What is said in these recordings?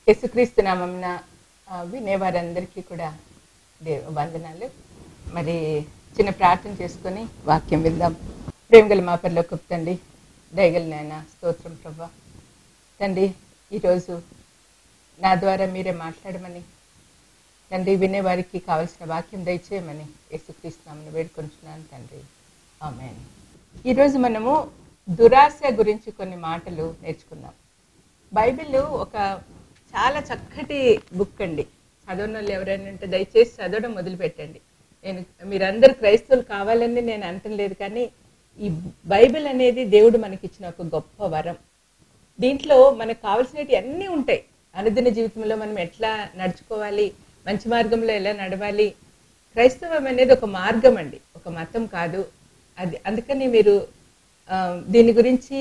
యేసుక్రీస్తు నామమున ఆ, వినేవారందరికీ కూడా దేవ వందనాలు మరి చిన్న ప్రార్థన చేసుకొని వాక్యం విందాం ప్రేమగల మా పరలోకపు తండ్రి దయగల నాయన స్తోత్రం ప్రభా తండ్రి ఈరోజు నా ద్వారా మీరే మాట్లాడమని తండ్రి వినేవారికి కావలసిన వాక్యం దయచేయమని యేసుక్రీస్తునామని వేడుకొంచున్నాను తండ్రి ఆమె ఈరోజు మనము దురాశ గురించి కొన్ని మాటలు నేర్చుకుందాం బైబిల్ ఒక చాలా చక్కటి బుక్ అండి చదవని వాళ్ళు ఎవరైనా ఉంటే దయచేసి చదవడం మొదలు పెట్టండి నేను మీరందరూ క్రైస్తవులు కావాలని నేను అంటం లేదు కానీ ఈ బైబిల్ అనేది దేవుడు మనకిచ్చిన ఒక గొప్ప వరం దీంట్లో మనకు కావాల్సినవి అన్నీ ఉంటాయి అనుదిన జీవితంలో మనం ఎట్లా నడుచుకోవాలి మంచి మార్గంలో ఎలా నడవాలి క్రైస్తవం అనేది ఒక మార్గం అండి ఒక మతం కాదు అది అందుకని మీరు ఆ, దీని గురించి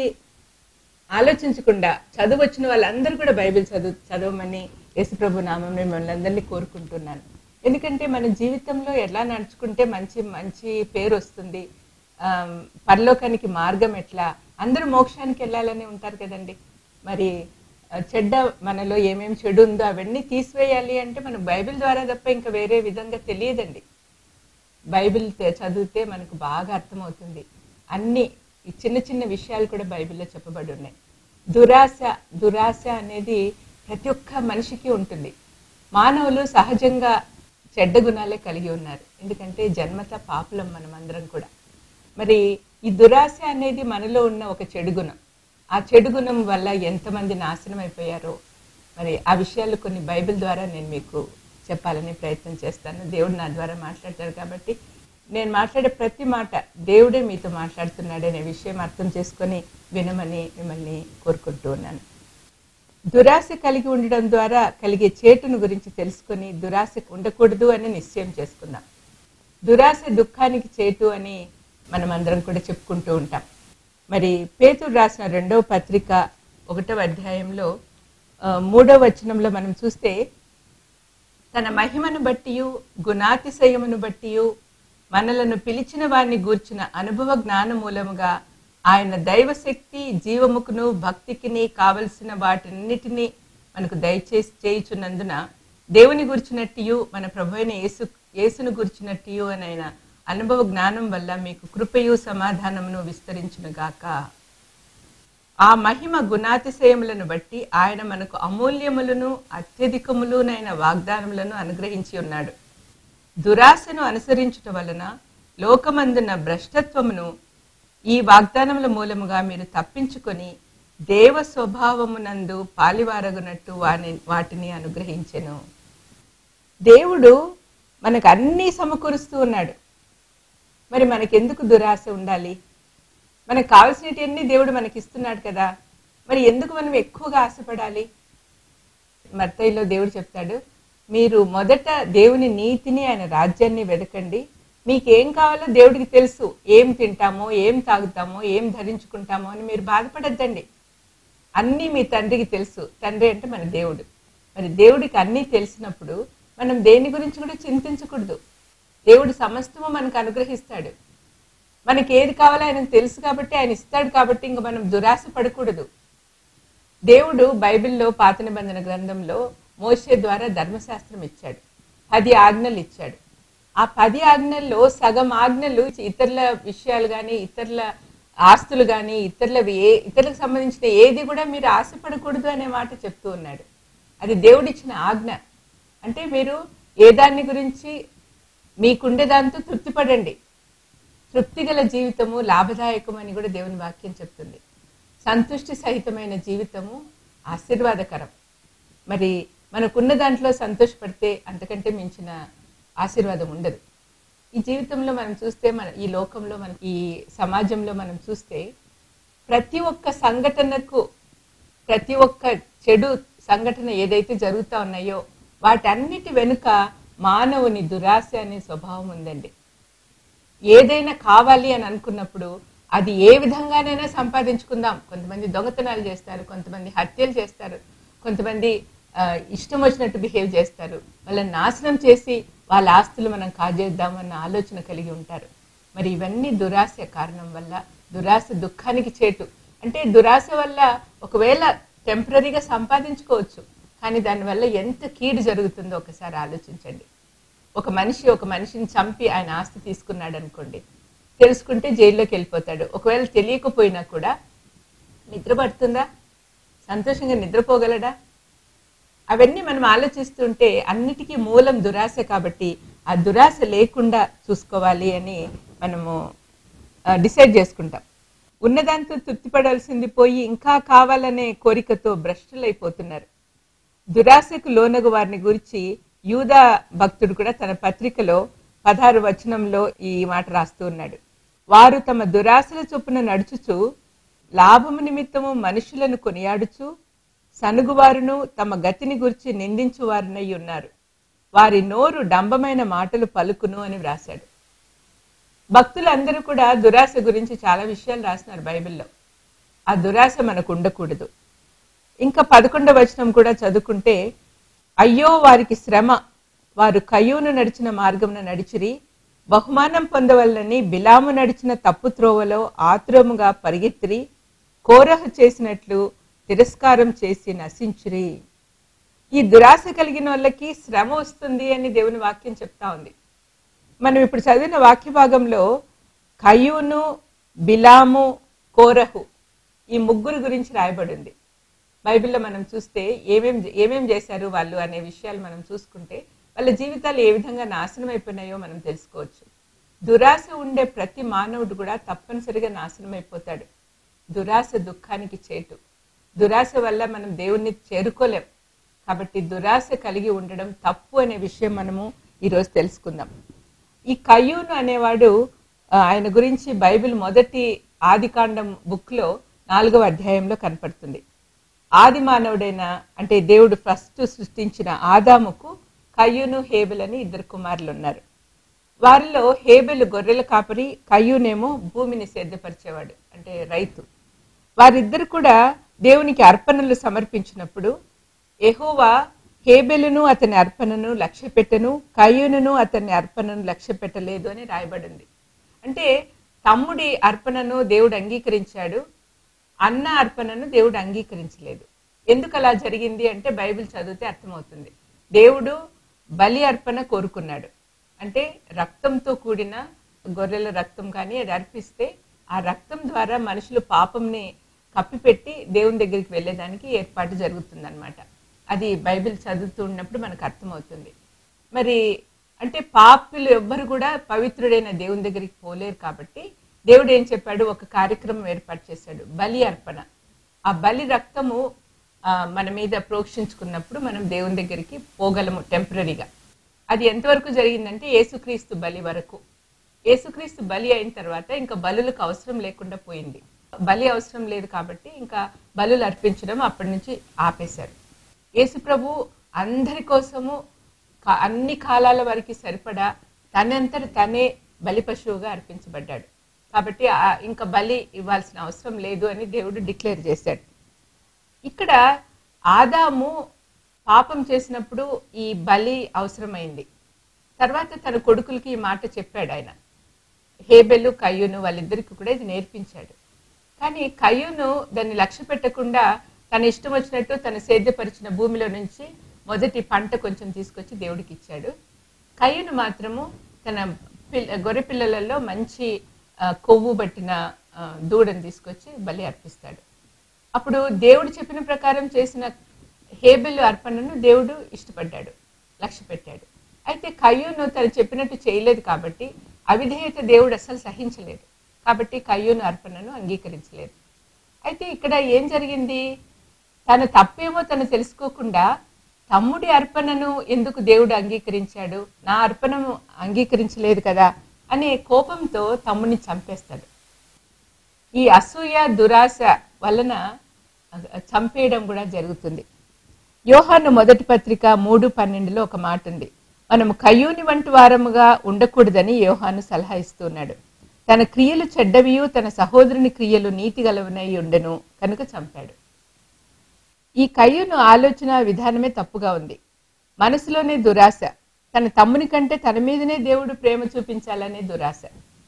ఆలోచించకుండా చదువు వచ్చిన వాళ్ళందరూ కూడా బైబిల్ చదువు చదవమని యేసుప్రభు నామం మిమ్మల్ని అందరినీ కోరుకుంటున్నాను ఎందుకంటే మన జీవితంలో ఎలా నడుచుకుంటే మంచి మంచి పేరు వస్తుంది ఆ, పరలోకానికి మార్గం ఎట్లా అందరూ మోక్షానికి వెళ్ళాలని ఉంటారు కదండి మరి ఆ, చెడ్డ మనలో ఏమేమి చెడు ఉందో అవన్నీ తీసివేయాలి అంటే మనం బైబిల్ ద్వారా తప్ప ఇంకా వేరే విధంగా తెలియదండి బైబిల్ తె- చదివితే మనకు బాగా అర్థమవుతుంది అన్ని ఈ చిన్న చిన్న విషయాలు కూడా బైబిల్లో చెప్పబడి ఉన్నాయి దురాశ దురాశ అనేది ప్రతి ఒక్క మనిషికి ఉంటుంది మానవులు సహజంగా చెడ్డ గుణాలే కలిగి ఉన్నారు ఎందుకంటే జన్మత పాపులం మనం అందరం కూడా మరి ఈ దురాశ అనేది మనలో ఉన్న ఒక చెడు గుణం ఆ చెడు గుణం వల్ల ఎంతమంది నాశనం అయిపోయారో మరి ఆ విషయాలు కొన్ని బైబిల్ ద్వారా నేను మీకు చెప్పాలని ప్రయత్నం చేస్తాను దేవుడు నా ద్వారా మాట్లాడతాడు కాబట్టి నేను మాట్లాడే ప్రతి మాట దేవుడే మీతో మాట్లాడుతున్నాడనే విషయం అర్థం చేసుకొని వినమని మిమ్మల్ని కోరుకుంటూ ఉన్నాను దురాశ కలిగి ఉండడం ద్వారా కలిగే చేటును గురించి తెలుసుకొని దురాశ ఉండకూడదు అని నిశ్చయం చేసుకుందాం దురాశ దుఃఖానికి చేటు అని మనం అందరం కూడా చెప్పుకుంటూ ఉంటాం మరి పేతురు రాసిన రెండవ పత్రిక ఒకటవ అధ్యాయంలో ఆ, మూడవ వచనంలో మనం చూస్తే తన మహిమను బట్టియు గుణాతిశయమును బట్టియు మనలను పిలిచిన వారిని గూర్చిన అనుభవ జ్ఞాన మూలముగా ఆయన దైవశక్తి జీవముకును భక్తికిని కావలసిన వాటిన్నిటినీ మనకు దయచేసి చేయుచున్నందున దేవుని గుర్చినట్టియు మన ప్రభు అయిన యేసు యేసును గుర్చినట్టియు అని ఆయన అనుభవ జ్ఞానం వల్ల మీకు కృపయు సమాధానమును విస్తరించునుగాక ఆ మహిమ గుణాతిశయములను బట్టి ఆయన మనకు అమూల్యములను అత్యధికములునైన వాగ్దానములను అనుగ్రహించి ఉన్నాడు దురాశను అనుసరించుట వలన లోకమందున భ్రష్టత్వమును ఈ వాగ్దానముల మూలముగా మీరు తప్పించుకొని దేవ స్వభావమునందు పాలివారగునట్టు వాని వాటిని అనుగ్రహించెను దేవుడు మనకు అన్నీ సమకూరుస్తూ ఉన్నాడు మరి మనకెందుకు దురాశ ఉండాలి మనకు కావాల్సినవన్నీ దేవుడు మనకి ఇస్తున్నాడు కదా మరి ఎందుకు మనం ఎక్కువగా ఆశపడాలి మత్తయిలో దేవుడు చెప్తాడు మీరు మొదట దేవుని నీతిని ఆయన రాజ్యాన్ని వెదకండి మీకు ఏం కావాలో దేవుడికి తెలుసు ఏం తింటామో ఏం తాగుతామో ఏం ధరించుకుంటామో అని మీరు బాధపడద్దండి అన్నీ మీ తండ్రికి తెలుసు తండ్రి అంటే మన దేవుడు మరి దేవుడికి అన్నీ తెలిసినప్పుడు మనం దేని గురించి కూడా చింతించకూడదు దేవుడు సమస్తము మనకు అనుగ్రహిస్తాడు మనకి ఏది కావాలో ఆయనకు తెలుసు కాబట్టి ఆయన ఇస్తాడు కాబట్టి ఇంక మనం దురాశ పడకూడదు దేవుడు బైబిల్లో పాత నిబంధన గ్రంథంలో మోషే ద్వారా ధర్మశాస్త్రం ఇచ్చాడు పది ఆజ్ఞలు ఇచ్చాడు ఆ పది ఆజ్ఞల్లో సగం ఆజ్ఞలు ఇతరుల విషయాలు కానీ ఇతరుల ఆస్తులు కానీ ఇతరుల ఏ ఇతరులకు సంబంధించిన ఏది కూడా మీరు ఆశపడకూడదు అనే మాట చెప్తూ ఉన్నాడు అది దేవుడిచ్చిన ఆజ్ఞ అంటే మీరు ఏ దాన్ని గురించి మీకుండే దాంతో తృప్తిపడండి తృప్తిగల జీవితము లాభదాయకం అని కూడా దేవుని వాక్యం చెప్తుంది సంతుష్టి సహితమైన జీవితము ఆశీర్వాదకరం మరి మనకున్న దాంట్లో సంతోషపడితే అంతకంటే మించిన ఆశీర్వాదం ఉండదు ఈ జీవితంలో మనం చూస్తే మన ఈ లోకంలో మన ఈ సమాజంలో మనం చూస్తే ప్రతి ఒక్క సంఘటనకు ప్రతి ఒక్క చెడు సంఘటన ఏదైతే జరుగుతూ ఉన్నాయో వాటన్నిటి వెనుక మానవుని దురాశ అనే స్వభావం ఉందండి ఏదైనా కావాలి అని అనుకున్నప్పుడు అది ఏ విధంగానైనా సంపాదించుకుందాం కొంతమంది దొంగతనాలు చేస్తారు కొంతమంది హత్యలు చేస్తారు కొంతమంది ఆ, ఇష్టం వచ్చినట్టు బిహేవ్ చేస్తారు వాళ్ళని నాశనం చేసి వాళ్ళ ఆస్తులు మనం కాజేద్దామన్న ఆలోచన కలిగి ఉంటారు మరి ఇవన్నీ దురాశ కారణం వల్ల దురాశ దుఃఖానికి చేటు అంటే దురాశ వల్ల ఒకవేళ టెంపరీగా సంపాదించుకోవచ్చు కానీ దానివల్ల ఎంత కీడు జరుగుతుందో ఒకసారి ఆలోచించండి ఒక మనిషి ఒక మనిషిని చంపి ఆయన ఆస్తి తీసుకున్నాడు అనుకోండి తెలుసుకుంటే జైల్లోకి వెళ్ళిపోతాడు ఒకవేళ తెలియకపోయినా కూడా నిద్ర పడుతుందా సంతోషంగా నిద్రపోగలడా అవన్నీ మనం ఆలోచిస్తుంటే అన్నిటికీ మూలం దురాశ కాబట్టి ఆ దురాశ లేకుండా చూసుకోవాలి అని మనము డిసైడ్ చేసుకుంటాం ఉన్నదాంతో తృప్తిపడాల్సింది పోయి ఇంకా కావాలనే కోరికతో భ్రష్టులైపోతున్నారు దురాశకు లోనగు వారిని గురించి యూదా భక్తుడు కూడా తన పత్రికలో పదహారు వచనంలో ఈ మాట రాస్తూ ఉన్నాడు వారు తమ దురాశల చొప్పున నడుచుచు లాభము నిమిత్తము మనుషులను కొనియాడుచు సనుగువారును తమ గతిని గురించి నిందించు వారినై ఉన్నారు వారి నోరు డంబమైన మాటలు పలుకును అని వ్రాశాడు భక్తులందరూ కూడా దురాశ గురించి చాలా విషయాలు రాసినారు బైబిల్లో ఆ దురాశ మనకు ఉండకూడదు ఇంకా పదకొండవ వచనం కూడా చదువుకుంటే అయ్యో వారికి శ్రమ వారు కయ్యూను నడిచిన మార్గమున నడిచిరి బహుమానం పొందవల్లని బిలాము నడిచిన తప్పు త్రోవలో ఆతురముగా పరిగెత్తిరి కోరహు చేసినట్లు తిరస్కారం చేసి నశించిరి ఈ దురాశ కలిగిన వాళ్ళకి శ్రమ వస్తుంది అని దేవుని వాక్యం చెప్తా ఉంది మనం ఇప్పుడు చదివిన వాక్య భాగంలో కయ్యూను బిలాము కోరహు ఈ ముగ్గురు గురించి రాయబడింది బైబిల్లో మనం చూస్తే ఏమేం ఏమేం చేశారు వాళ్ళు అనే విషయాలు మనం చూసుకుంటే వాళ్ళ జీవితాలు ఏ విధంగా నాశనం అయిపోయినాయో మనం తెలుసుకోవచ్చు దురాశ ఉండే ప్రతి మానవుడు కూడా తప్పనిసరిగా నాశనం అయిపోతాడు దురాశ దుఃఖానికి చేటు దురాశ వల్ల మనం దేవుణ్ణి చేరుకోలేం కాబట్టి దురాశ కలిగి ఉండడం తప్పు అనే విషయం మనము ఈరోజు తెలుసుకుందాం ఈ కయ్యూను అనేవాడు ఆ, ఆయన గురించి బైబిల్ మొదటి ఆదికాండం బుక్ లో నాలుగవ అధ్యాయంలో కనపడుతుంది ఆది మానవుడైన అంటే దేవుడు ఫస్ట్ సృష్టించిన ఆదాముకు కయ్యూను హేబెల్ అని ఇద్దరు కుమారులు ఉన్నారు వారిలో హేబెలు గొర్రెల కాపరి కయ్యూనేమో భూమిని సేద్యపరిచేవాడు అంటే రైతు వారిద్దరు కూడా దేవునికి అర్పణలు సమర్పించినప్పుడు ఎహోవా హేబెలును అతని అర్పణను లక్ష్య పెట్టను కయ్యూనును అతని అర్పణను లక్ష్య పెట్టలేదు అని రాయబడింది అంటే తమ్ముడి అర్పణను దేవుడు అంగీకరించాడు అన్న అర్పణను దేవుడు అంగీకరించలేదు ఎందుకు అలా జరిగింది అంటే బైబిల్ చదివితే అర్థమవుతుంది దేవుడు బలి అర్పణ కోరుకున్నాడు అంటే రక్తంతో కూడిన గొర్రెల రక్తం కానీ అది అర్పిస్తే ఆ రక్తం ద్వారా మనుషులు పాపంని కప్పిపెట్టి దేవుని దగ్గరికి వెళ్ళేదానికి ఏర్పాటు జరుగుతుందన్నమాట అది బైబిల్ చదువుతూ ఉన్నప్పుడు మనకు అర్థమవుతుంది మరి అంటే పాపులు ఎవ్వరు కూడా పవిత్రుడైన దేవుని దగ్గరికి పోలేరు కాబట్టి దేవుడు ఏం చెప్పాడు ఒక కార్యక్రమం ఏర్పాటు చేశాడు బలి అర్పణ ఆ బలి రక్తము ఆ, మన మీద ప్రోక్షించుకున్నప్పుడు మనం దేవుని దగ్గరికి పోగలము టెంపరీగా అది ఎంతవరకు జరిగిందంటే యేసుక్రీస్తు బలి వరకు యేసుక్రీస్తు బలి అయిన తర్వాత ఇంకా బలులకు అవసరం లేకుండా పోయింది బలి అవసరం లేదు కాబట్టి ఇంకా బలులు అర్పించడం అప్పటి నుంచి ఆపేశారు యేసు ప్రభు అందరి కోసము కా- అన్ని కాలాల వరకు సరిపడా తనంతట తనే బలి పశువుగా అర్పించబడ్డాడు కాబట్టి ఆ- ఇంకా బలి ఇవ్వాల్సిన అవసరం లేదు అని దేవుడు డిక్లేర్ చేశాడు ఇక్కడ ఆదాము పాపం చేసినప్పుడు ఈ బలి అవసరమైంది తర్వాత తన కొడుకులకి ఈ మాట చెప్పాడు ఆయన హేబెలు కయ్యూను వాళ్ళిద్దరికి కూడా ఇది నేర్పించాడు కానీ కయ్యూను దాన్ని లక్ష్య పెట్టకుండా తన ఇష్టం వచ్చినట్టు తన సేద్యపరిచిన భూమిలో నుంచి మొదటి పంట కొంచెం తీసుకొచ్చి దేవుడికి ఇచ్చాడు కయ్యూను మాత్రము తన పిల్ల గొర్రె పిల్లలలో మంచి ఆ, కొవ్వు పట్టిన ఆ, దూడను తీసుకొచ్చి బలి అర్పిస్తాడు అప్పుడు దేవుడు చెప్పిన ప్రకారం చేసిన హేబెల్ అర్పణను దేవుడు ఇష్టపడ్డాడు లక్ష్య పెట్టాడు అయితే కయ్యూను తను చెప్పినట్టు చేయలేదు కాబట్టి అవిధేయత దేవుడు అసలు సహించలేదు కాబట్టి కయ్యూను అర్పణను అంగీకరించలేదు అయితే ఇక్కడ ఏం జరిగింది తన తప్పేమో తను తెలుసుకోకుండా తమ్ముడి అర్పణను ఎందుకు దేవుడు అంగీకరించాడు నా అర్పణను అంగీకరించలేదు కదా అనే కోపంతో తమ్ముడిని చంపేస్తాడు ఈ అసూయ దురాశ వలన చంపేయడం కూడా జరుగుతుంది యోహాను మొదటి పత్రిక మూడు పన్నెండులో ఒక మాట ఉంది మనము కయ్యూని వంటి వారముగా ఉండకూడదని యోహాను సలహా ఇస్తున్నాడు తన క్రియలు చెడ్డవియు తన సహోదరుని క్రియలు నీతి గలవనై ఉండెను కనుక చంపాడు ఈ కయ్యూను ఆలోచన విధానమే తప్పుగా ఉంది మనసులోనే దురాశ తన తమ్ముని కంటే తన మీదనే దేవుడు ప్రేమ చూపించాలనే దురాశ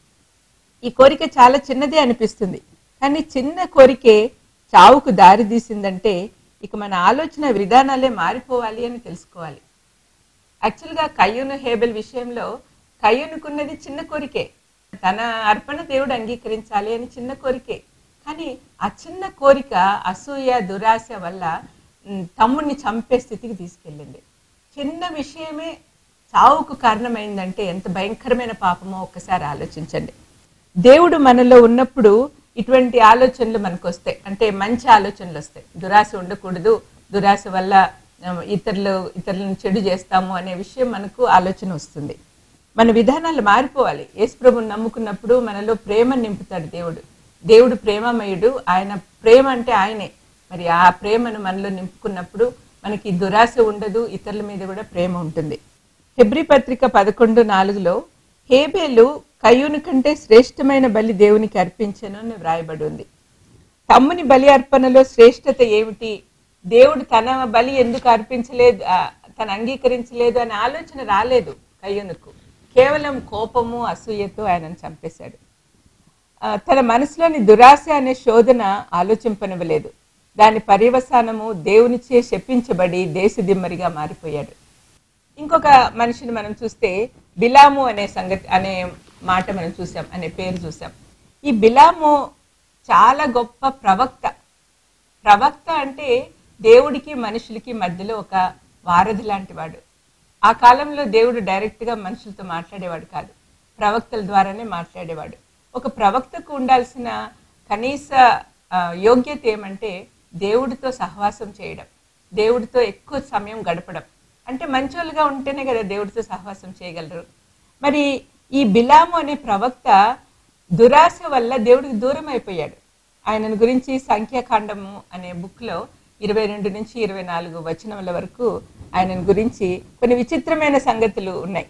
ఈ కోరిక చాలా చిన్నదే అనిపిస్తుంది కానీ చిన్న కోరికే చావుకు దారి తీసిందంటే ఇక మన ఆలోచన విధానాలే మారిపోవాలి అని తెలుసుకోవాలి యాక్చువల్గా కయ్యూను హేబెల్ విషయంలో కయ్యూనుకున్నది చిన్న కోరికే తన అర్పణ దేవుడు అంగీకరించాలి అని చిన్న కోరికే కానీ ఆ చిన్న కోరిక అసూయ దురాశ వల్ల ఉమ్, తమ్ముడిని చంపే స్థితికి తీసుకెళ్ళింది చిన్న విషయమే చావుకు కారణమైందంటే ఎంత భయంకరమైన పాపమో ఒక్కసారి ఆలోచించండి దేవుడు మనలో ఉన్నప్పుడు ఇటువంటి ఆలోచనలు మనకు వస్తాయి అంటే మంచి ఆలోచనలు వస్తాయి దురాశ ఉండకూడదు దురాశ వల్ల ఆ, ఇతరులు ఇతరులను చెడు చేస్తాము అనే విషయం మనకు ఆలోచన వస్తుంది మన విధానాలు మారిపోవాలి యేసు ప్రభుని నమ్ముకున్నప్పుడు మనలో ప్రేమ నింపుతాడు దేవుడు దేవుడు ప్రేమమయుడు ఆయన ప్రేమ అంటే ఆయనే మరి ఆ ప్రేమను మనలో నింపుకున్నప్పుడు మనకి దురాశ ఉండదు ఇతరుల మీద కూడా ప్రేమ ఉంటుంది హెబ్రి పత్రిక పదకొండు నాలుగులో హేబేలు కయ్యూను కంటే శ్రేష్టమైన బలి దేవునికి అర్పించను అని వ్రాయబడి ఉంది తమ్ముని బలి అర్పణలో శ్రేష్టత ఏమిటి దేవుడు తన బలి ఎందుకు అర్పించలేదు ఆ, తను అంగీకరించలేదు అనే ఆలోచన రాలేదు కయ్యూనుకు కేవలం కోపము అసూయతో ఆయనను చంపేశాడు ఆ, తన మనసులోని దురాశ అనే శోధన ఆలోచింపనివ్వలేదు దాని పర్యవసానము దేవునిచే శపించబడి దేశదిమ్మరిగా మారిపోయాడు ఇంకొక మనిషిని మనం చూస్తే బిలాము అనే సంగతి అనే మాట మనం చూసాం అనే పేరు చూసాం ఈ బిలాము చాలా గొప్ప ప్రవక్త ప్రవక్త అంటే దేవుడికి మనుషులకి మధ్యలో ఒక వారధి లాంటి వాడు ఆ కాలంలో దేవుడు డైరెక్ట్ గా మనుషులతో మాట్లాడేవాడు కాదు ప్రవక్తల ద్వారానే మాట్లాడేవాడు ఒక ప్రవక్తకు ఉండాల్సిన కనీస ఆ, యోగ్యత ఏమంటే దేవుడితో సహవాసం చేయడం దేవుడితో ఎక్కువ సమయం గడపడం అంటే మంచోళ్ళుగా ఉంటేనే కదా దేవుడితో సహవాసం చేయగలరు మరి ఈ బిలాము అనే ప్రవక్త దురాశ వల్ల దేవుడికి దూరం అయిపోయాడు ఆయనను గురించి సంఖ్యాకాండము అనే బుక్ లో ఇరవై రెండు నుంచి ఇరవై నాలుగు వచనముల వరకు ఆయనను గురించి కొన్ని విచిత్రమైన సంగతులు ఉన్నాయి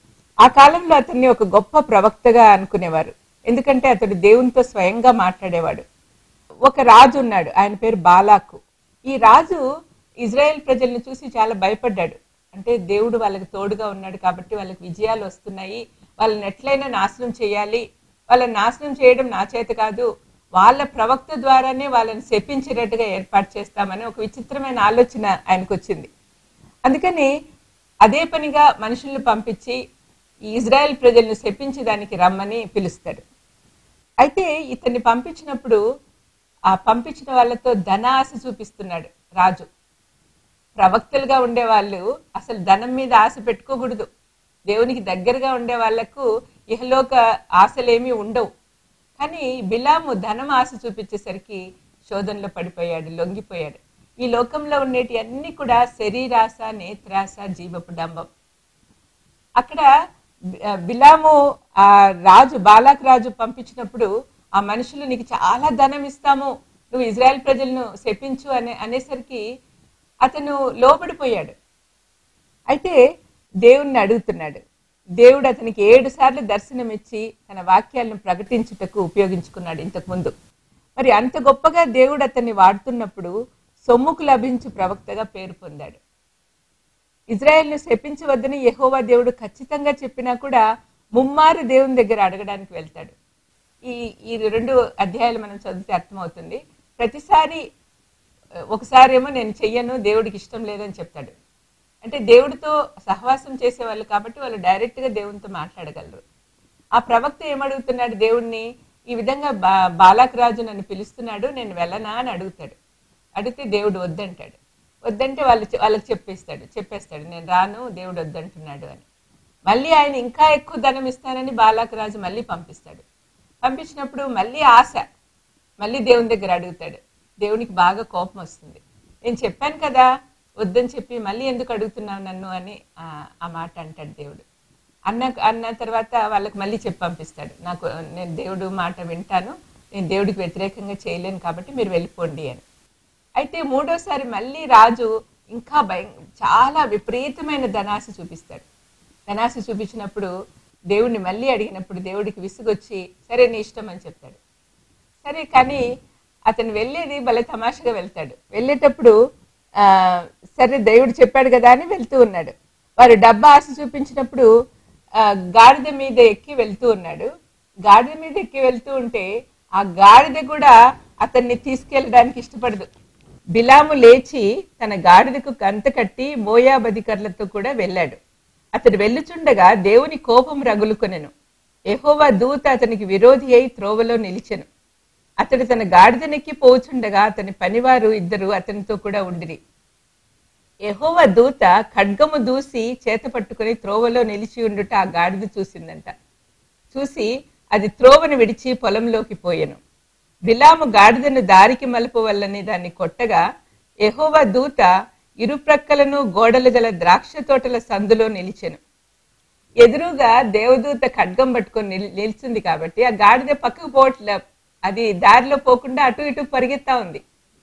ఆ కాలంలో అతన్ని ఒక గొప్ప ప్రవక్తగా అనుకునేవారు ఎందుకంటే అతడు దేవునితో స్వయంగా మాట్లాడేవాడు ఒక రాజు ఉన్నాడు ఆయన పేరు బాలాకు ఈ రాజు ఇజ్రాయెల్ ప్రజల్ని చూసి చాలా భయపడ్డాడు అంటే దేవుడు వాళ్ళకి తోడుగా ఉన్నాడు కాబట్టి వాళ్ళకి విజయాలు వస్తున్నాయి వాళ్ళని ఎట్లయినా నాశనం చేయాలి వాళ్ళని నాశనం చేయడం నా చేత కాదు వాళ్ళ ప్రవక్త ద్వారానే వాళ్ళని శపించేటట్టుగా ఏర్పాటు చేస్తామని ఒక విచిత్రమైన ఆలోచన ఆయనకు వచ్చింది అందుకని అదే పనిగా మనుషుల్ని పంపించి ఈ ఇజ్రాయెల్ ప్రజలను శపించి దానికి రమ్మని పిలుస్తాడు అయితే ఇతన్ని పంపించినప్పుడు ఆ పంపించిన వాళ్ళతో ధనాశ చూపిస్తున్నాడు రాజు ప్రవక్తలుగా ఉండే వాళ్ళు అసలు ధనం మీద ఆశ పెట్టుకోకూడదు దేవునికి దగ్గరగా ఉండే వాళ్లకు ఇహలోక ఆశలేమీ ఉండవు కానీ బిలాము ధనం ఆశ చూపించేసరికి శోధనలో పడిపోయాడు లొంగిపోయాడు ఈ లోకంలో ఉండేటి అన్ని కూడా శరీరాశ నేత్రాశ జీవపు డంబం అక్కడ బి- ఆ బిలాము ఆ రాజు బాలాక్ రాజు పంపించినప్పుడు ఆ మనుషులు నీకు చాలా ధనం ఇస్తాము నువ్వు ఇజ్రాయెల్ ప్రజలను శపించు అనే అనేసరికి అతను లోబడిపోయాడు అయితే దేవుణ్ణి అడుగుతున్నాడు దేవుడు అతనికి ఏడు సార్లు దర్శనమిచ్చి తన వాక్యాలను ప్రకటించుటకు ఉపయోగించుకున్నాడు ఇంతకు ముందు మరి అంత గొప్పగా దేవుడు అతన్ని వాడుతున్నప్పుడు సొమ్ముకు లభించు ప్రవక్తగా పేరు పొందాడు ఇజ్రాయెల్ను శపించవద్దని యెహోవా దేవుడు ఖచ్చితంగా చెప్పినా కూడా ముమ్మారు దేవుని దగ్గర అడగడానికి వెళ్తాడు ఈ ఈ రెండు అధ్యాయాలు మనం చదివితే అర్థమవుతుంది ప్రతిసారి ఆ, ఒకసారేమో నేను చెయ్యను దేవుడికి ఇష్టం లేదని చెప్తాడు అంటే దేవుడితో సహవాసం చేసే వాళ్ళు కాబట్టి వాళ్ళు డైరెక్ట్ గా దేవునితో మాట్లాడగలరు ఆ ప్రవక్త ఏమడుగుతున్నాడు దేవుణ్ణి ఈ విధంగా బా బాలాక్ రాజు నన్ను పిలుస్తున్నాడు నేను వెళ్ళనా అని అడుగుతాడు అడిగితే దేవుడు వద్దంటాడు వద్దంటే వాళ్ళు చె- వాళ్ళకి చెప్పేస్తాడు చెప్పేస్తాడు నేను రాను దేవుడు వద్దంటున్నాడు అని మళ్ళీ ఆయన ఇంకా ఎక్కువ ధనం ఇస్తానని బాలాక్ రాజు మళ్ళీ పంపిస్తాడు పంపించినప్పుడు మళ్ళీ ఆశ మళ్ళీ దేవుని దగ్గర అడుగుతాడు దేవునికి బాగా కోపం వస్తుంది నేను చెప్పాను కదా వద్దని చెప్పి మళ్ళీ ఎందుకు అడుగుతున్నావు నన్ను అని ఆ ఆ మాట అంటాడు దేవుడు అన్న అన్న తర్వాత వాళ్ళకి మళ్ళీ చెప్పి పంపిస్తాడు నాకు నేను దేవుడు మాట వింటాను నేను దేవుడికి వ్యతిరేకంగా చేయలేను కాబట్టి మీరు వెళ్ళిపోండి అని అయితే మూడోసారి మళ్ళీ రాజు ఇంకా భయం చాలా విపరీతమైన ధనాశ చూపిస్తాడు ధనాశ చూపించినప్పుడు దేవుడిని మళ్ళీ అడిగినప్పుడు దేవుడికి విసుగొచ్చి సరే నీ ఇష్టం అని చెప్తాడు సరే కానీ అతను వెళ్ళేది భలే తమాషగా వెళ్తాడు వెళ్ళేటప్పుడు ఆ సరే దేవుడు చెప్పాడు కదా అని వెళ్తూ ఉన్నాడు వారు డబ్బా ఆశ చూపించినప్పుడు ఆ, గాడిద మీద ఎక్కి వెళ్తూ ఉన్నాడు గాడిద మీద ఎక్కి వెళ్తూ ఉంటే ఆ గాడిద కూడా అతన్ని తీసుకెళ్ళడానికి ఇష్టపడదు బిలాము లేచి తన గాడిదకు గంత కట్టి మోయాబధికర్లతో కూడా వెళ్ళాడు అతడు వెళ్ళుచుండగా దేవుని కోపం రగులుకొనెను యెహోవా దూత అతనికి విరోధి అయి త్రోవలో నిలిచెను అతడు తన గాడిదనెక్కి పోచుండగా అతని పనివారు ఇద్దరు అతనితో కూడా ఉండిరి యెహోవ దూత ఖడ్గము దూసి చేత పట్టుకుని త్రోవలో నిలిచి ఉండుట ఆ గాడిద చూసిందంట చూసి అది త్రోవను విడిచి పొలంలోకి పోయెను బిలాము గాడిదను దారికి మలుపు వల్లని దాన్ని కొట్టగా యెహోవా దూత ఇరుప్రక్కలను గోడలు గల ద్రాక్ష తోటల సందులో నిలిచెను ఎదురుగా దేవదూత ఖడ్గం పట్టుకొని నిల్- నిల్చుంది కాబట్టి ఆ గాడిద పక్కకు పోవట్లే అది దారిలో పోకుండా అటు ఇటు పరిగెత్తా ఉంది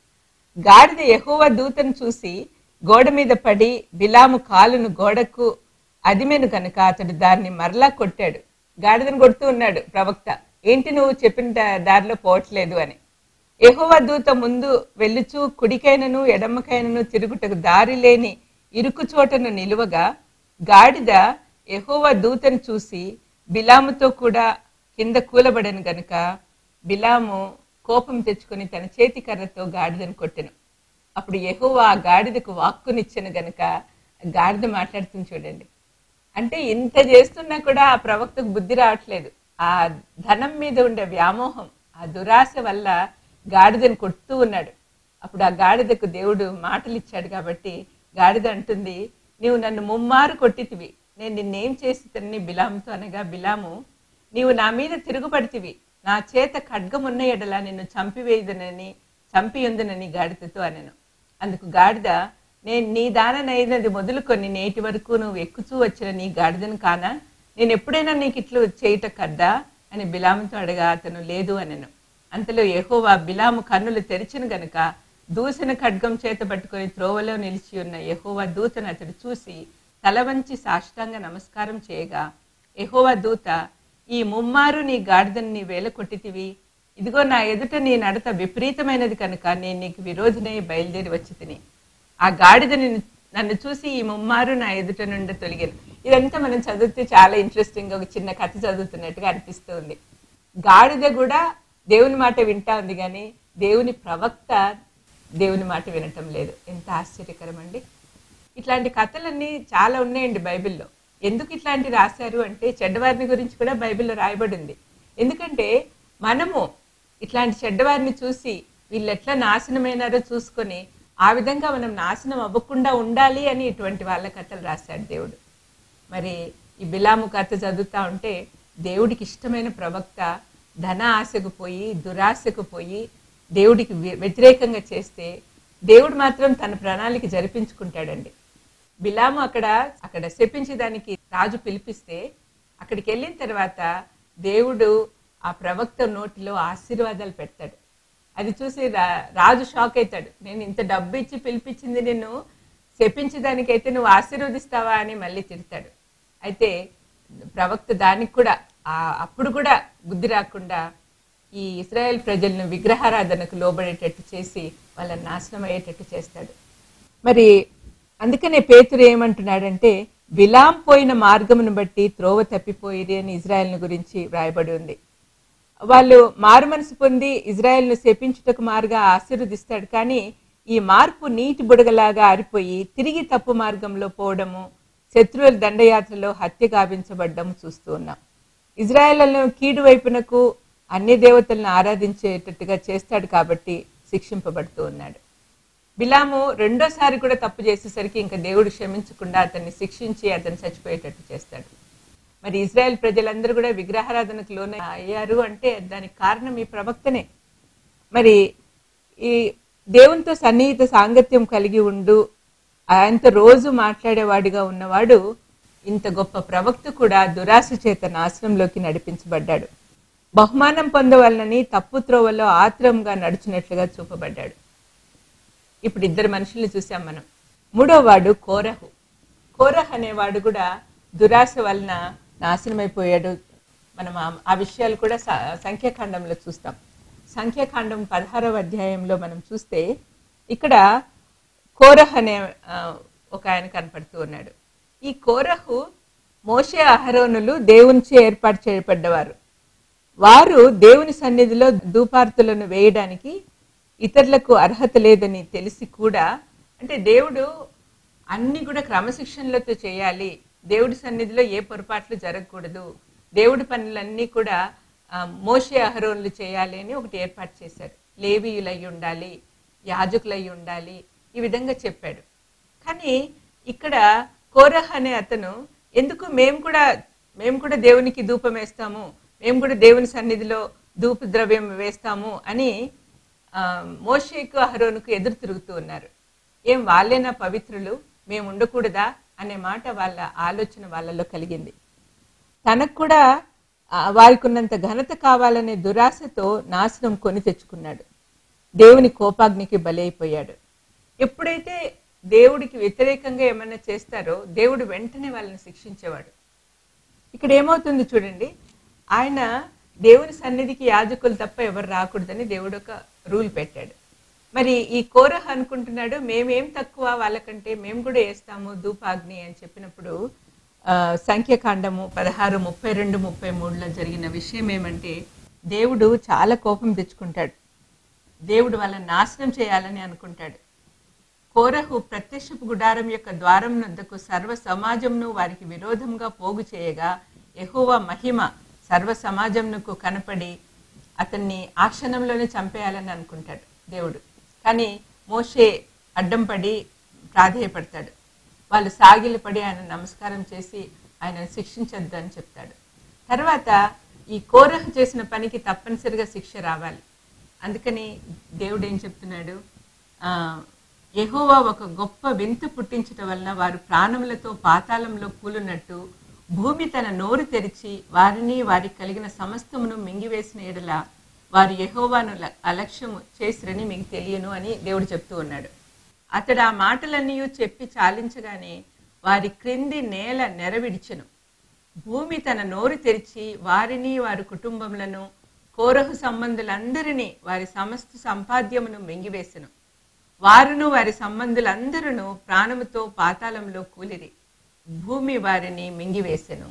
గాడిద యెహోవా దూతను చూసి గోడ మీద పడి బిలాము కాలును గోడకు అదిమెను కనుక అతడు దాన్ని మరలా కొట్టాడు గాడిదను కొడుతూ ఉన్నాడు ప్రవక్త ఏంటి నువ్వు చెప్పిన దా- దారిలో పోవట్లేదు అని యెహోవా దూత ముందు వెళ్ళుచూ కుడికైనను ఎడమకైనను తిరుగుటకు దారి లేని ఇరుకు చోటను నిలువగా గాడిద యెహోవా దూతను చూసి బిలాముతో కూడా కింద కూలబడను గనుక బిలాము కోపం తెచ్చుకొని తన చేతి కర్రతో గాడిదను కొట్టెను అప్పుడు యెహోవా ఆ గాడిదకు వాక్కునిచ్చెను గనుక ఆ గాడిద మాట్లాడుతుంది చూడండి అంటే ఇంత చేస్తున్నా కూడా ఆ ప్రవక్తకు బుద్ధి రావట్లేదు ఆ ధనం మీద ఉండే వ్యామోహం ఆ దురాశ వల్ల గాడిదను కొడుతూ ఉన్నాడు అప్పుడు ఆ గాడిదకు దేవుడు మాటలు ఇచ్చాడు కాబట్టి గాడిద అంటుంది నీవు నన్ను ముమ్మారు కొట్టితివి నేను నిన్నేం చేసి తన్ని బిలాముతో అనగా బిలాము నీవు నా మీద తిరుగుపడితివి నా చేత ఖడ్గమున్న ఎడల నిన్ను చంపివేయుదనని చంపియుందునని గాడిదతో అనెను అందుకు గాడిద నేను నీ దాననైనది మొదలుకొని నేటి వరకు నువ్వు ఎక్కుతూ వచ్చిన నీ గాడిదను కానా నేను ఎప్పుడైనా నీకు ఇట్లు చేయుట కద్దా అని బిలాముతో అడగా అతను లేదు అనెను అంతలో యెహోవా బిలాము కన్నులు తెరిచిన గనుక దూసిన ఖడ్గం చేత పట్టుకొని త్రోవలో నిలిచి ఉన్న యెహోవా దూతను అతడు చూసి తల వంచి సాష్టాంగ నమస్కారం చేయగా యెహోవా దూత ఈ ముమ్మారు నీ గాడిదను నీ వేల కొట్టితివి ఇదిగో నా ఎదుట నీ నడత విపరీతమైనది కనుక నేను నీకు విరోధినై బయలుదేరి వచ్చి తిని ఆ గాడిద నిన్ను నన్ను చూసి ఈ ముమ్మారు నా ఎదుట నుండి తొలగాను ఇదంతా మనం చదివితే చాలా ఇంట్రెస్టింగ్ ఒక చిన్న కథ చదువుతున్నట్టుగా అనిపిస్తుంది గాడిద కూడా దేవుని మాట వింటా ఉంది కానీ దేవుని ప్రవక్త దేవుని మాట వినటం లేదు ఎంత ఆశ్చర్యకరం అండి ఇట్లాంటి కథలన్నీ చాలా ఉన్నాయండి బైబిల్లో ఎందుకు ఇట్లాంటి రాశారు అంటే చెడ్డవారిని గురించి కూడా బైబిల్లో రాయబడి ఉంది ఎందుకంటే మనము ఇట్లాంటి చెడ్డవారిని చూసి వీళ్ళు ఎట్లా నాశనమైనారో చూసుకొని ఆ విధంగా మనం నాశనం అవ్వకుండా ఉండాలి అని ఇటువంటి వాళ్ళ కథలు రాశాడు దేవుడు మరి ఈ బిలాము కథ చదువుతా ఉంటే దేవుడికి ఇష్టమైన ప్రవక్త ధన ఆశకు పోయి దురాశకు పోయి దేవుడికి వ్య- వ్యతిరేకంగా చేస్తే దేవుడు మాత్రం తన ప్రణాళిక జరిపించుకుంటాడండి బిలాము అక్కడ అక్కడ శపించేదానికి రాజు పిలిపిస్తే అక్కడికి వెళ్ళిన తర్వాత దేవుడు ఆ ప్రవక్త నోటిలో ఆశీర్వాదాలు పెడతాడు అది చూసి రా- రాజు షాక్ అవుతాడు నేను ఇంత డబ్బు ఇచ్చి పిలిపించింది నిన్ను శపించడానికైతే నువ్వు ఆశీర్వదిస్తావా అని మళ్ళీ తిడతాడు అయితే ప్రవక్త దానికి కూడా ఆ అప్పుడు కూడా బుద్ధి రాకుండా ఈ ఇస్రాయేల్ ప్రజలను విగ్రహారాధనకు లోబడేటట్టు చేసి వాళ్ళని నాశనం అయ్యేటట్టు చేస్తాడు మరి అందుకనే పేతురు ఏమంటున్నాడంటే బిలాం పోయిన మార్గమును బట్టి త్రోవ తప్పిపోయిరి అని ఇజ్రాయెల్ను గురించి వ్రాయబడి ఉంది వాళ్ళు మారు మనసు పొంది ఇజ్రాయెల్ను శపించుటకు మారుగా ఆశీర్వదిస్తాడు కానీ ఈ మార్పు నీటి బుడగలాగా ఆరిపోయి తిరిగి తప్పు మార్గంలో పోవడము శత్రువుల దండయాత్రలో హత్య గావించబడ్డము చూస్తూ ఉన్నాం ఇజ్రాయెళ్లను కీడు వైపునకు అన్ని దేవతలను ఆరాధించేటట్టుగా చేస్తాడు కాబట్టి శిక్షింపబడుతూ ఉన్నాడు బిలాము రెండోసారి కూడా తప్పు చేసేసరికి ఇంకా దేవుడు క్షమించకుండా అతన్ని శిక్షించి అతను చచ్చిపోయేటట్టు చేస్తాడు మరి ఇజ్రాయెల్ ప్రజలందరూ కూడా విగ్రహారాధనకు లోన అయ్యారు అంటే దానికి కారణం ఈ ప్రవక్తనే మరి ఈ దేవునితో సన్నిహిత సాంగత్యం కలిగి ఉండు ఆయనతో రోజు మాట్లాడేవాడిగా ఉన్నవాడు ఇంత గొప్ప ప్రవక్త కూడా దురాశ చేత నాశనంలోకి నడిపించబడ్డాడు బహుమానం పొందవలనని తప్పు త్రోవలో ఆత్రంగా నడుచున్నట్లుగా చూపబడ్డాడు ఇప్పుడు ఇద్దరు మనుషుల్ని చూసాం మనం మూడో వాడు కోరహు కోరహ్ అనేవాడు కూడా దురాశ వలన నాశనమైపోయాడు మనం ఆ- ఆ విషయాలు కూడా స- సంఖ్యాకాండంలో చూస్తాం సంఖ్యాకాండం పదహారవ అధ్యాయంలో మనం చూస్తే ఇక్కడ కోరహ్ అనే ఆ, ఒక ఆయన కనపడుతూ ఉన్నాడు ఈ కోరహు మోషే అహరోనులు దేవునిచే ఏర్పాటు చేయబడ్డవారు వారు దేవుని సన్నిధిలో ధూపార్తులను వేయడానికి ఇతరులకు అర్హత లేదని తెలిసి కూడా అంటే దేవుడు అన్ని కూడా క్రమశిక్షణలతో చేయాలి దేవుడి సన్నిధిలో ఏ పొరపాట్లు జరగకూడదు దేవుడి పనులన్నీ కూడా ఆ, మోషే అహరోన్లు చేయాలి అని ఒకటి ఏర్పాటు చేశారు లేవీయులై ఉండాలి యాజకులై ఉండాలి ఈ విధంగా చెప్పాడు కానీ ఇక్కడ కోరహ్ అనే అతను ఎందుకు మేము కూడా మేము కూడా దేవునికి ధూపం వేస్తాము మేము కూడా దేవుని సన్నిధిలో ధూప ద్రవ్యం వేస్తాము అని ఆ, మోషేకు అహరోనుకు ఎదురు తిరుగుతూ ఉన్నారు ఏం వాళ్ళేనా పవిత్రులు మేము ఉండకూడదా అనే మాట వాళ్ళ ఆలోచన వాళ్ళలో కలిగింది తనకు కూడా ఆ, వారికి ఉన్నంత ఘనత కావాలనే దురాశతో నాశనం కొని తెచ్చుకున్నాడు దేవుని కోపాగ్నికి బలైపోయాడు ఎప్పుడైతే దేవుడికి వ్యతిరేకంగా ఏమన్నా చేస్తారో దేవుడు వెంటనే వాళ్ళని శిక్షించేవాడు ఇక్కడ ఏమవుతుంది చూడండి ఆయన దేవుని సన్నిధికి యాజకులు తప్ప ఎవరు రాకూడదని దేవుడు ఒక రూల్ పెట్టాడు మరి ఈ కోరహ అనుకుంటున్నాడు మేమేం తక్కువ వాళ్ళకంటే మేము కూడా వేస్తాము ధూపాగ్ని అని చెప్పినప్పుడు ఆ, సంఖ్యాకాండము పదహారు ముప్పై రెండు ముప్పై మూడులో జరిగిన విషయం ఏమంటే దేవుడు చాలా కోపం తెచ్చుకుంటాడు దేవుడు వాళ్ళని నాశనం చేయాలని అనుకుంటాడు కోరహు ప్రత్యక్షపు గుడారం యొక్క ద్వారం నొద్దకు సర్వ సమాజంను వారికి విరోధంగా పోగు చేయగా యెహోవా మహిమ సర్వ సమాజంకు కనపడి అతన్ని ఆ క్షణంలోనే చంపేయాలని అనుకుంటాడు దేవుడు కానీ మోషే అడ్డం పడి ప్రాధేయపడతాడు వాళ్ళు సాగిలపడి ఆయన నమస్కారం చేసి ఆయన శిక్షించొద్దు అని చెప్తాడు తర్వాత ఈ కోరహ చేసిన పనికి తప్పనిసరిగా శిక్ష రావాలి అందుకని దేవుడు ఏం చెప్తున్నాడు ఆ యెహోవా ఒక గొప్ప వింత పుట్టించటం వలన వారు ప్రాణములతో పాతాళంలో కూలున్నట్టు భూమి తన నోరు తెరిచి వారిని వారికి కలిగిన సమస్తమును మింగివేసిన ఎడల వారు యెహోవాను ల- అలక్ష్యము చేసిరని మీకు తెలియను అని దేవుడు చెప్తూ ఉన్నాడు అతడు ఆ మాటలన్నీ చెప్పి చాలించగానే వారి క్రింది నేల నెరవిడిచెను భూమి తన నోరు తెరిచి వారిని వారి కుటుంబములను కోరహు సంబంధులందరినీ వారి సమస్త సంపాద్యమును మింగివేసెను వారును వారి సంబంధులందరూ ప్రాణముతో పాతాళంలో కూలిరి భూమి వారిని మింగివేసెను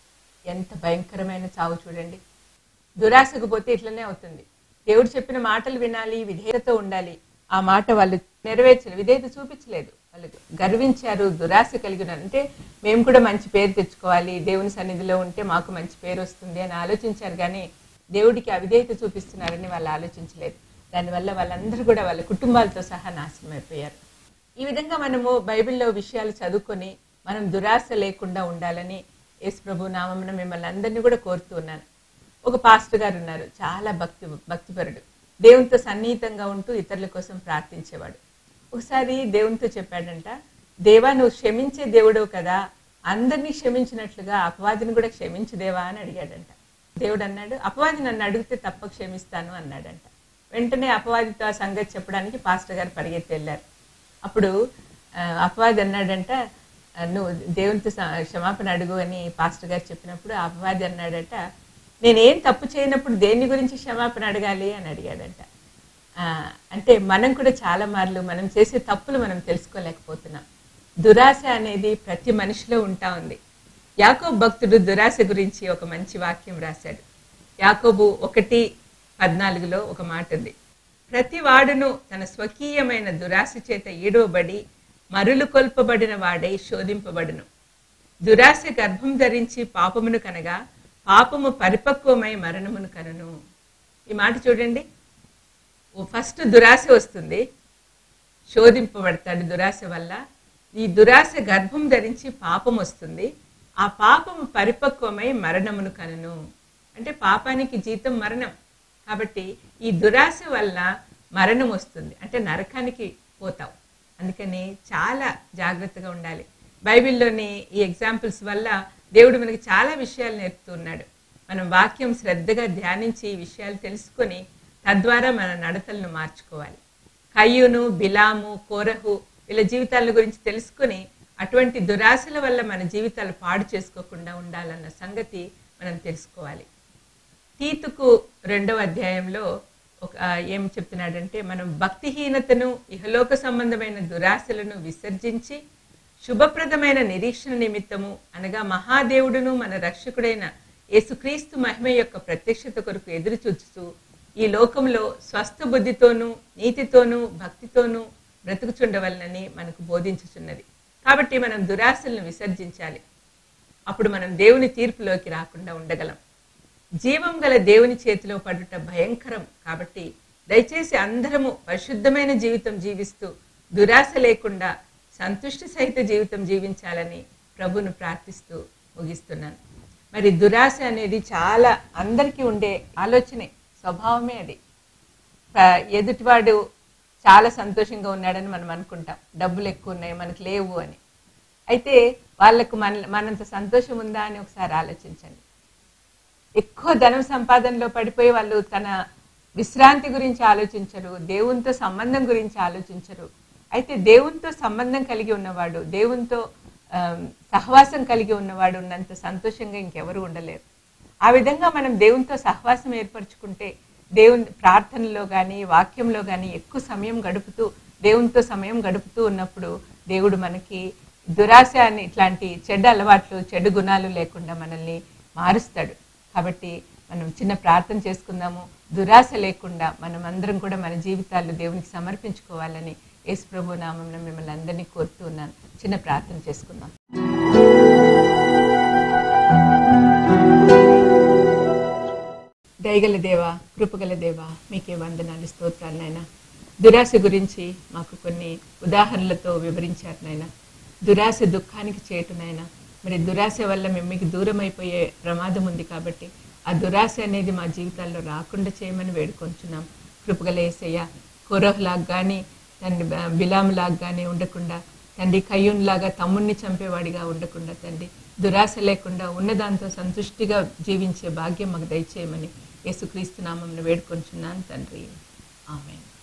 ఎంత భయంకరమైన చావు చూడండి దురాశకు పోతే ఇట్లనే అవుతుంది దేవుడు చెప్పిన మాటలు వినాలి విధేయతతో ఉండాలి ఆ మాట వాళ్ళు నెరవేర్చరు విధేయత చూపించలేదు వాళ్ళు గర్వించారు దురాశ కలిగి ఉన్నారు అంటే మేము కూడా మంచి పేరు తెచ్చుకోవాలి దేవుని సన్నిధిలో ఉంటే మాకు మంచి పేరు వస్తుంది అని ఆలోచించారు కానీ దేవుడికి అవిధేయత చూపిస్తున్నారని వాళ్ళు ఆలోచించలేదు దానివల్ల వాళ్ళందరూ కూడా వాళ్ళ కుటుంబాలతో సహా నాశనం అయిపోయారు ఈ విధంగా మనము బైబిల్లో విషయాలు చదువుకొని మనం దురాశ లేకుండా ఉండాలని యేసు ప్రభు నామమున మిమ్మల్ని అందరినీ కూడా కోరుతూ ఉన్నాను ఒక పాస్టర్ గారు ఉన్నారు చాలా భక్తి భక్తిపరుడు దేవునితో సన్నిహితంగా ఉంటూ ఇతరుల కోసం ప్రార్థించేవాడు ఒకసారి దేవునితో చెప్పాడంట దేవా నువ్వు క్షమించే దేవుడు కదా అందరినీ క్షమించినట్లుగా అపవాదిని కూడా క్షమించు దేవా అని అడిగాడంట దేవుడు అన్నాడు అపవాది నన్ను అడిగితే తప్ప క్షమిస్తాను అన్నాడంట వెంటనే అపవాదితో ఆ సంగతి చెప్పడానికి పాస్టర్ గారు పరిగెత్తి వెళ్ళారు అప్పుడు ఆ, అపవాది అన్నాడంట ఆ, నువ్వు దేవునితో స- క్షమాపణ అడుగు అని పాస్టర్ గారు చెప్పినప్పుడు ఆ అపవాది అన్నాడట నేనేం తప్పు చేయనప్పుడు దేని గురించి క్షమాపణ అడగాలి అని అడిగాడంట ఆ, అంటే మనం కూడా చాలా మార్లు మనం చేసే తప్పులు మనం తెలుసుకోలేకపోతున్నాం దురాశ అనేది ప్రతి మనిషిలో ఉంటా ఉంది యాకోబు భక్తుడు దురాశ గురించి ఒక మంచి వాక్యం రాశాడు యాకోబు ఒకటి పద్నాలుగులో ఒక మాట ఉంది ప్రతి వాడును తన స్వకీయమైన దురాశ చేత ఈడవబడి మరులు కొల్పబడిన వాడై శోధింపబడును దురాశ గర్భం ధరించి పాపమును కనగా పాపము పరిపక్వమై మరణమును కనును ఈ మాట చూడండి ఓ ఫస్ట్ దురాశ వస్తుంది శోధింపబడతాడు దురాశ వల్ల ఈ దురాశ గర్భం ధరించి పాపం వస్తుంది ఆ పాపము పరిపక్వమై మరణమును కనును అంటే పాపానికి జీతం మరణం కాబట్టి ఈ దురాశ వల్ల మరణం వస్తుంది అంటే నరకానికి పోతావు అందుకని చాలా జాగ్రత్తగా ఉండాలి బైబిల్లోని ఈ ఎగ్జాంపుల్స్ వల్ల దేవుడు మనకి చాలా విషయాలు నేర్పుతున్నాడు మనం వాక్యం శ్రద్ధగా ధ్యానించి ఈ విషయాలు తెలుసుకొని తద్వారా మన నడతలను మార్చుకోవాలి కయ్యూను బిలాము కోరహు వీళ్ళ జీవితాల గురించి తెలుసుకొని అటువంటి దురాశల వల్ల మన జీవితాలు పాడు చేసుకోకుండా ఉండాలన్న సంగతి మనం తెలుసుకోవాలి తీతుకు రెండవ అధ్యాయంలో ఒక ఆ, ఏం చెప్తున్నాడంటే మనం భక్తిహీనతను ఇహలోక సంబంధమైన దురాశలను విసర్జించి శుభప్రదమైన నిరీక్షణ నిమిత్తము అనగా మహాదేవుడును మన రక్షకుడైన యేసుక్రీస్తు మహిమ యొక్క ప్రత్యక్షత కొరకు ఎదురు చూచుతూ ఈ లోకంలో స్వస్థ బుద్ధితోనూ నీతితోనూ భక్తితోనూ బ్రతుకుచుండవలనని మనకు బోధించుచున్నది కాబట్టి మనం దురాశలను విసర్జించాలి అప్పుడు మనం దేవుని తీర్పులోకి రాకుండా ఉండగలం జీవం గల దేవుని చేతిలో పడుట భయంకరం కాబట్టి దయచేసి అందరము పరిశుద్ధమైన జీవితం జీవిస్తూ దురాశ లేకుండా సంతుష్టి సహిత జీవితం జీవించాలని ప్రభును ప్రార్థిస్తూ ముగిస్తున్నాను మరి దురాశ అనేది చాలా అందరికీ ఉండే ఆలోచనే స్వభావమే అది ప- ఎదుటివాడు చాలా సంతోషంగా ఉన్నాడని మనం అనుకుంటాం డబ్బులు ఎక్కువ ఉన్నాయి మనకు లేవు అని అయితే వాళ్ళకు మన మనంత సంతోషం ఉందా అని ఒకసారి ఆలోచించండి ఎక్కువ ధనం సంపాదనలో పడిపోయి వాళ్ళు తన విశ్రాంతి గురించి ఆలోచించరు దేవునితో సంబంధం గురించి ఆలోచించరు అయితే దేవునితో సంబంధం కలిగి ఉన్నవాడు దేవునితో ఆమ్, సహవాసం కలిగి ఉన్నవాడు ఉన్నంత సంతోషంగా ఇంకెవరు ఉండలేరు ఆ విధంగా మనం దేవునితో సహవాసం ఏర్పరచుకుంటే దేవుని ప్రార్థనలో కానీ వాక్యంలో కానీ ఎక్కువ సమయం గడుపుతూ దేవునితో సమయం గడుపుతూ ఉన్నప్పుడు దేవుడు మనకి దురాశ అని ఇట్లాంటి చెడ్డ అలవాట్లు చెడు గుణాలు లేకుండా మనల్ని మారుస్తాడు కాబట్టి మనం చిన్న ప్రార్థన చేసుకుందాము దురాశ లేకుండా మనం అందరం కూడా మన జీవితాలు దేవునికి సమర్పించుకోవాలని యేసు ప్రభు నామంలో మిమ్మల్ని అందరినీ కోరుతూ ఉన్నాను చిన్న ప్రార్థన చేసుకుందాం దయగల దేవ కృపగల దేవ మీకే వందనాలు స్తోత్రాలు నాయన దురాశ గురించి మాకు కొన్ని ఉదాహరణలతో వివరించారు నాయన దురాశ దుఃఖానికి చేటునైనా మరి దురాశ వల్ల మేము మీకు దూరం అయిపోయే ప్రమాదం ఉంది కాబట్టి ఆ దురాశ అనేది మా జీవితాల్లో రాకుండా చేయమని వేడుకొంచున్నాం కృపగల ఏసయ్య కొరహ్లాగా కానీ తండ్రి బిలాంలాగా కానీ ఉండకుండా తండ్రి కయ్యూన్లాగా తమ్ముణ్ణి చంపేవాడిగా ఉండకుండా తండ్రి దురాశ లేకుండా ఉన్నదాంతో సంతుష్టిగా జీవించే భాగ్యం మాకు దయచేయమని యేసుక్రీస్తు నామంలో వేడుకొంచున్నాను తండ్రి ఆమెన్